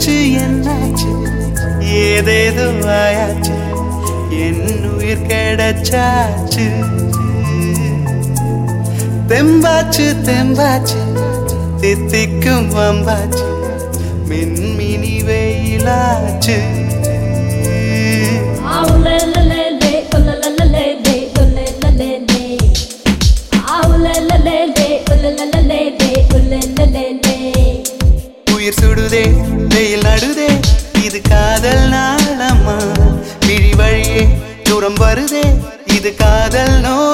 என்னாச்சு என்னாச்சு ஏதேதோ ஆயாச்சு என் உயிர் கிடைச்சாச்சு தெம்பாச்சு தெம்பாச்சு தித்திக்கும் வம்பாச்சு மின்மினி வெயிலாச்சு உயிர் சுடுதே வெயில் நடுதே இது காதல் நாளம்மா விழி வழியே தூரம் வருதே இது காதல் நோ